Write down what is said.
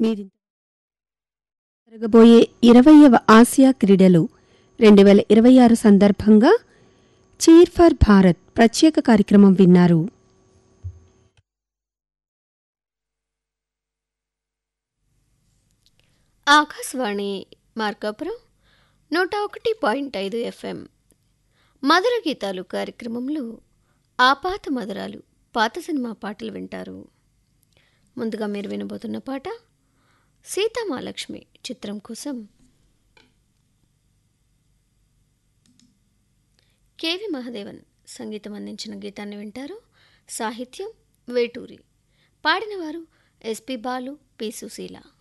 మీది జరగబోయే ఇరవయవ ఆసియా క్రీడలు రెండు వేల ఇరవై ఆరు సందర్భంగా చీర్ ఫర్ భారత్ ప్రత్యేక కార్యక్రమం విన్నారు ఆకాశవాణి మార్కాపురం నూట ఒకటి పాయింట్ ఐదు ఎఫ్ఎం మధుర గీతాలు కార్యక్రమంలో ఆపాత మధురాలు పాత సినిమా పాటలు వింటారు ముందుగా మీరు వినబోతున్న పాట సీతామాలక్ష్మి చిత్రం కోసం కేవి మహాదేవన్ సంగీతం అందించిన గీతాన్ని వింటారు సాహిత్యం వేటూరి పాడినవారు ఎస్పి బాలు పి సుశీల